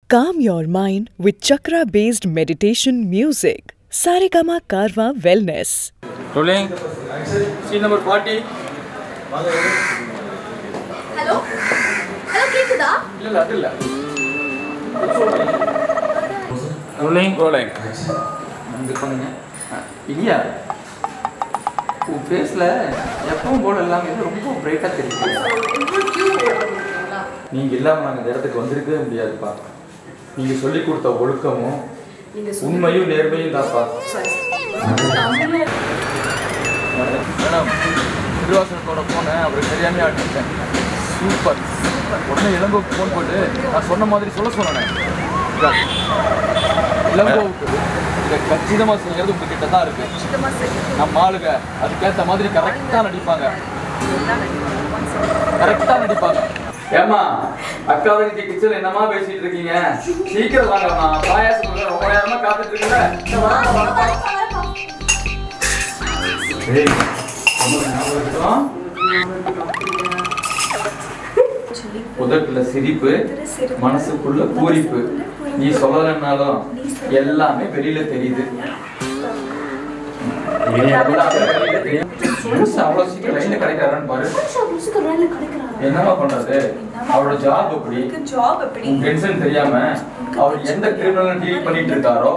Calm your mind with chakra based meditation music. Saregama Karwa Wellness. Rolling. Scene number 40. Hello hello கேக்குதா இல்ல இல்ல அது இல்ல rolling rolling வந்து பண்ணுங்க இல்லையா உன் ஃபேஸில் எப்பவும் போல எல்லாமே ரொம்ப பிரைட்டாக தெரியுது இவ்வளோ கியூட் போடுறீங்களா நீங்கள் இல்லாமல் நாங்கள் இந்த இடத்துக்கு வந்திருக்கவே முடியாதுப்பா நீங்கள் சொல்லி கொடுத்த ஒழுக்கமும் நீங்க உண்மையும் நேர்மையும் தான்ப்பா சாரி தமிழ்ல மேடம் திருவாசனத்தோட போனேன் அவருக்கு தெரியாமே ஆட்டிட்டேன் சூப்பர் உடனே இளங்கோவுக்கு ஃபோன் போட்டு நான் சொன்ன மாதிரி சொல்ல சொன்னேன் இதா. இளங்கோவுக்கு இதை கச்சிதமாக செய்யறது உங்ககிட்ட தான் இருக்கு சுத்தமா சரி நம்ம ஆளுங்க அதுக்கேற்ற மாதிரி கரெக்டாக நடிப்பாங்க கரெக்டாக நடிப்பாங்க ஏமா அக்கா தங்கச்சி கிச்சன் என்னமா பேசிட்டு இருக்கீங்க சீக்கிரம் வாங்கம்மா பாயாசம் கொடுக்க ரொம்ப நேரமா காத்துட்டு இருக்கீங்க ஏய், ரொம்ப ஞாபகம் இருக்கட்டும். உதட்டுல சிரிப்பு மனசுக்குள்ள பூரிப்பு நீ சொல்லலைன்னாலும் எல்லாமே வெளியில தெரியுது புதுசு அவ்வளவு சீக்கிரம் லைன்ல கிடைக்கிறான்னு பாரு என்னவா பண்றது அவரோட ஜாப் அப்படி ஜாப் எப்படி உன் டென்ஷன் தெரியாம அவர் எந்த கிரிமினல் டீல் பண்ணிட்டு இருக்காரோ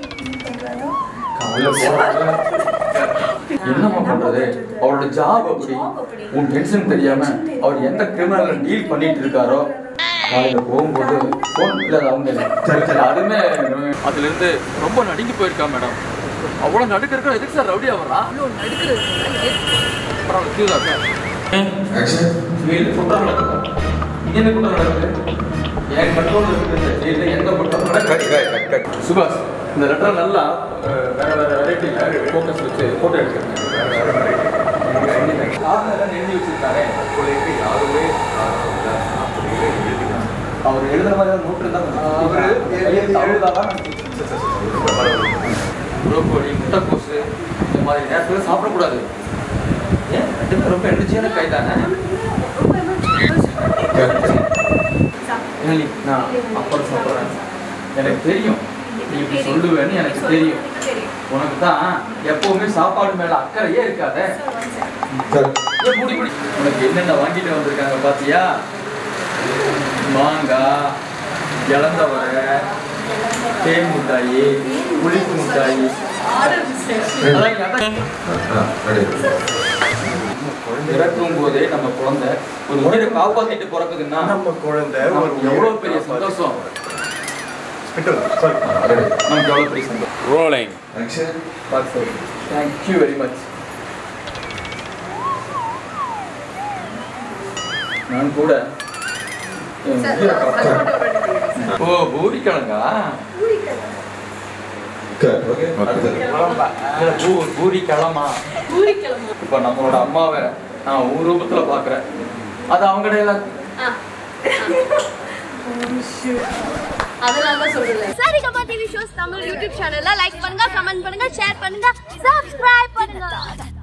கவலை போடாத. என்னம்மா பண்றது அவரோட ஜாப் அப்படி உன் டென்ஷன் தெரியாம அவர் எந்த கிரிமினல் டீல் பண்ணிட்டு இருக்காரோ காலையில போகும்போது போன் இல்ல அது அவங்க இல்ல. சரி, அதுமே அதுல இருந்து ரொம்ப நடுங்கி போயிருக்கா மேடம் அவ்வளவு நடுக்க இருக்க எதுக்கு சார் ரவுடியா வரா பரவாயில்ல கீழே சார் வீடு குற்றம் நடக்குது இங்க என்ன குற்றம் நடக்குது என் கண்ட்ரோல் இருக்குது வீட்டில் எந்த குற்றம் நடக்குது சுபாஷ் இந்த லெட்டர் நல்லா அஹ், வேற வேற வெரைட்டியில் ஃபோக்கஸ் வச்சு ஃபோட்டோ எடுக்கிறேன் கார்னரில் எழுதி வச்சிருக்காரு அவர் எழுதுற மாதிரி நோட்டு இருந்தால் அவர் புரோக்கோலி முட்டைக்கோசு இந்த மாதிரி நேரத்தில் சாப்பிடக்கூடாது ஏன் ரெண்டு பேரும் ரொம்ப எனர்ஜியான கை தானே ஏலி, நான் அப்புறம் சொல்றேன் எனக்கு தெரியும் நீ இப்படி சொல்லுவேன்னு எனக்கு தெரியும் உனக்கு தான் எப்பவுமே சாப்பாடு மேல அக்கறையே இருக்காதே ஏன் மூடி மூடி உனக்கு என்னென்ன வாங்கிட்டு வந்திருக்காங்க பாத்தியா மாங்காய் இளந்தவரை தேன் மிட்டாயி புளிப்பு மிட்டாயி அதான் அதான் பிறக்கும் போதே நம்ம குழந்தை ஒரு உயிரை காப்பாத்திட்டு பிறக்குதுன்னா நம்ம குழந்தை ஒரு நமக்கு எவ்வளவு பெரிய சந்தோஷம் நமக்கு எவ்வளவு பெரிய சந்தோஷம் Rolling. தேங்க்யூ வெரி மச் நான் கூட என் உயிரை காப்பாத்த- ஓ பூரி கிழங்கா இல்ல, பூ- பூரி கிழமா இப்ப நம்மளோட அம்மாவை நான் ஒரு ரூபத்துல பாக்குறேன் அது அவங்க dialogue. அதனால தான் சொல்றேன் Saregama TV shows Tamil YouTube சேனல்ல லைக் பண்ணுங்க கமெண்ட் பண்ணுங்க ஷேர் பண்ணுங்க சப்ஸ்கிரைப் பண்ணுங்க